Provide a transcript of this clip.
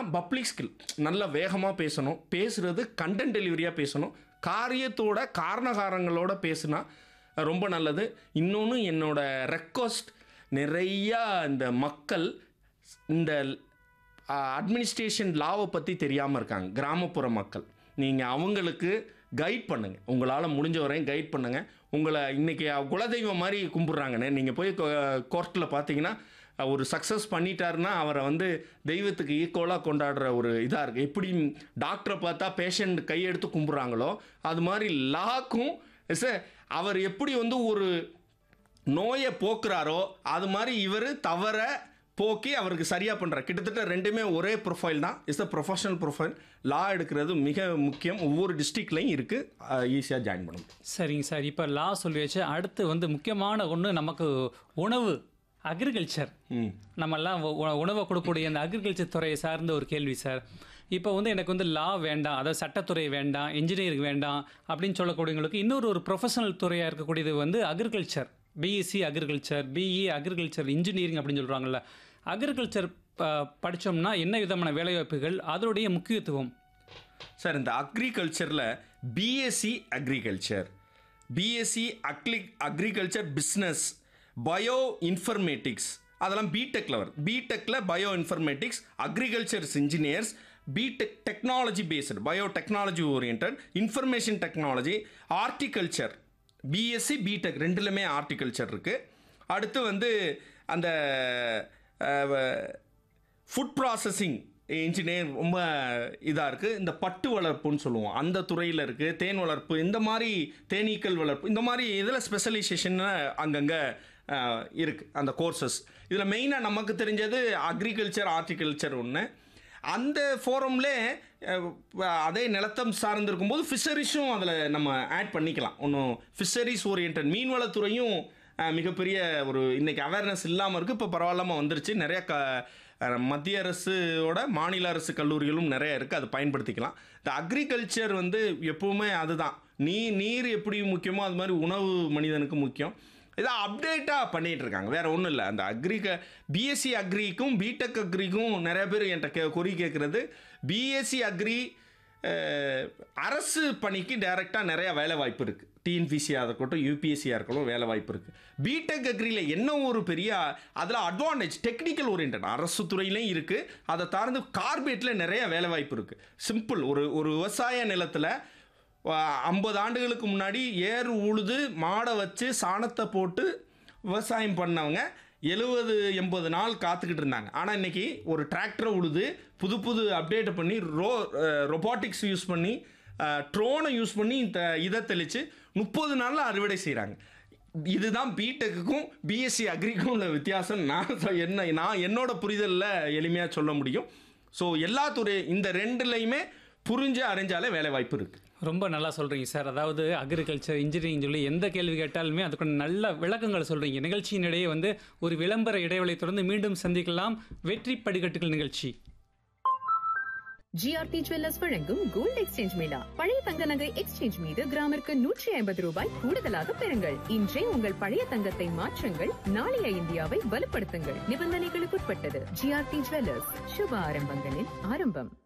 ஆனால் public skill நல்ல வேகமாக பேசணும் பேசுகிறது கண்டென்ட் டெலிவரியாக பேசணும் காரியத்தோட காரணகாரங்களோட பேசுனா ரொம்ப நல்லது இன்னொன்று என்னோட ரெக்வஸ்ட் நிறையா இந்த மக்கள் இந்த அட்மினிஸ்ட்ரேஷன் லாவை பற்றி தெரியாமல் இருக்காங்க கிராமப்புற மக்கள் நீங்கள் அவங்களுக்கு கைட் பண்ணுங்க உங்களால் முடிஞ்ச வரையும் கைட் பண்ணுங்க உங்களை இன்னைக்கு குலதெய்வம் மாதிரி கும்பிட்றாங்கண்ணே நீங்கள் போய் கோர்ட்டில் பார்த்தீங்கன்னா ஒரு சக்ஸஸ் பண்ணிட்டாருன்னா அவரை வந்து தெய்வத்துக்கு ஈக்குவலாக கொண்டாடுற ஒரு இதாக இருக்குது எப்படி டாக்டரை பார்த்தா பேஷண்ட் கையெடுத்து கும்பிட்றாங்களோ அது மாதிரி லாக்கும் சார் அவர் எப்படி வந்து ஒரு நோயை போக்குறாரோ அது மாதிரி இவர் தவற போக்கி அவருக்கு சரியாக பண்ணுறார் கிட்டத்தட்ட ரெண்டுமே ஒரே ப்ரொஃபைல் தான் இஸ் அ ப்ரொஃபஷனல் ப்ரொஃபைல் லா எடுக்கிறது மிக முக்கியம் ஒவ்வொரு டிஸ்ட்ரிக்ட்லையும் இருக்குது ஈஸியாக ஜாயின் பண்ண முடியும் சரிங்க சார் இப்போ லா சொல்லியாச்சு அடுத்து வந்து முக்கியமான ஒன்று நமக்கு உணவு அக்ரிகல்ச்சர் ம் நம்மெல்லாம் உ- உ- உணவை கொடுக்கக்கூடிய அந்த அக்ரிகல்ச்சர் துறையை சார்ந்த ஒரு கேள்வி சார் இப்போ வந்து எனக்கு வந்து லா வேண்டாம் அதாவது சட்டத்துறை வேண்டாம் இன்ஜினியரிங் வேண்டாம் அப்படின்னு சொல்லக்கூடியவங்களுக்கு இன்னொரு ஒரு ப்ரொஃபஷனல் துறையாக இருக்கக்கூடியது வந்து agriculture B Sc agriculture B E agriculture engineering அப்படின்னு சொல்கிறாங்கல்ல அக்ரிகல்ச்சர் படித்தோம்னா என்ன விதமான வேலைவாய்ப்புகள் அதனுடைய முக்கியத்துவம் சார் இந்த அக்ரிகல்ச்சரில் B Sc agriculture B Sc agri agriculture business bio informatics அதெல்லாம் பிடெக்கில் வரும் பிடெக்கில் bio informatics agricultures engineers B Tech technology based bio technology orient information technology horticulture B Sc B Tech ரெண்டுலையுமே ஆர்டிகல்ச்சர் இருக்குது அடுத்து வந்து அந்த ஃபுட் ப்ராசஸிங் இன்ஜினியர் ரொம்ப இதாக இருக்குது இந்த பட்டு வளர்ப்புன்னு சொல்லுவோம் அந்த துறையில் இருக்குது தேன் வளர்ப்பு இந்த மாதிரி தேனீக்கள் வளர்ப்பு இந்த மாதிரி இதில் ஸ்பெஷலைசேஷன் அங்கங்கே இருக்குது அந்த கோர்சஸ் இதில் மெயினாக நமக்கு தெரிஞ்சது அக்ரிகல்ச்சர் ஆர்டிகல்ச்சர் ஒன்று அந்த ஃபோரம்லே அதே நிலத்தம் சார்ந்திருக்கும் போது ஃபிஷரிஸும் அதில் நம்ம ஆட் பண்ணிக்கலாம் ஒன்றும் ஃபிஷரிஸ் ஓரியன்ட் மீன்வளத்துறையும் அஹ், மிகப்பெரிய ஒரு இன்னைக்கு அவேர்னஸ் இல்லாமல் இருக்குது இப்போ பரவாயில்லாமல் வந்துருச்சு நிறைய க அஹ், மத்திய அரசோட மாநில அரசு கல்லூரிகளும் நிறைய இருக்குது அது பயன்படுத்திக்கலாம் இந்த அக்ரிகல்ச்சர் வந்து எப்பவுமே அதுதான் நீ நீர் எப்படி முக்கியமோ அது மாதிரி உணவு மனிதனுக்கு முக்கியம் இதை அப்டேட்டாக பண்ணிகிட்டு இருக்காங்க வேற ஒன்றும் இல்லை அந்த அக்ரிக பிஎஸ்சி அக்ரிக்கும் பிடெக் அக்ரிக்கும் நிறைய பேர் என்கிட்ட கே குறி கேட்குறது பிஎஸ்சி அக்ரி அஹ், அரசு பணிக்கு டைரெக்டாக நிறைய வேலை வாய்ப்பு இருக்குது டிஎன்பிசியாக இருக்கட்டும் யூபிஎஸ்சியாக இருக்கட்டும் வேலை வாய்ப்பு இருக்குது பிடெக் அக்ரியில் என்ன ஒரு பெரிய அதில் அட்வான்டேஜ் டெக்னிக்கல் ஓரியன்ட் அரசு துறையிலையும் இருக்குது அதை சார்ந்து கார்பேட்டில் நிறைய வேலை வாய்ப்பு இருக்குது சிம்பிள் ஒரு ஒரு விவசாய நிலத்தில் ஐம்பது ஆண்டுகளுக்கு முன்னாடி ஏர் உழுது மாடை வச்சு சாணத்தை போட்டு விவசாயம் பண்ணவங்க எழுபது எண்பது நாள் காத்துக்கிட்டு இருந்தாங்க ஆனால் இன்னைக்கு ஒரு டிராக்டரை உழுது புது புது அப்டேட் பண்ணி ரோ ரொபாட்டிக்ஸ் யூஸ் பண்ணி ட்ரோனை யூஸ் பண்ணி இந்த இதை தெளித்து முப்பது நாளில் அறுவடை செய்கிறாங்க இதுதான் பிடெக்குக்கும் பிஎஸ்சி அக்ரிக்கும் உள்ள வித்தியாசம் நான் சொ- என்ன நான் என்னோட புரிதலில் எளிமையாக சொல்ல முடியும் ஸோ எல்லா துறை இந்த ரெண்டுலையுமே புரிஞ்சு அறிஞ்சாலே வேலை வாய்ப்பு இருக்குது ரொம்ப நல்லா சொல்கிறீங்க சார் அதாவது அக்ரிகல்ச்சர் இன்ஜினியரிங் சொல்லி எந்த கேள்வி கேட்டாலுமே அதுக்கான நல்ல விளக்கங்கள் சொல்கிறீங்க நிகழ்ச்சியின் இடையே வந்து ஒரு விளம்பர இடைவெளி தொடர்ந்து மீண்டும் சந்திக்கலாம் வெற்றி படிக்கட்டுகள் நிகழ்ச்சி ஜிஆர்டி ஜுவல்லர்ஸ் வழங்கும் கோல்ட் எக்ஸ்சேஞ்ச் மேளா பழைய தங்க நகை எக்ஸ்சேஞ்ச் மீது கிராமிற்கு நூற்றி ஐம்பது ரூபாய் கூடுதலாக பெறுங்கள் இன்றே உங்கள் பழைய தங்கத்தை மாற்றுங்கள் நாளைய இந்தியாவை வலுப்படுத்துங்கள் நிபந்தனைகளுக்குட்பட்டது ஜிஆர்டி ஜுவல்லர்ஸ் சுப ஆரம்பங்களின் ஆரம்பம்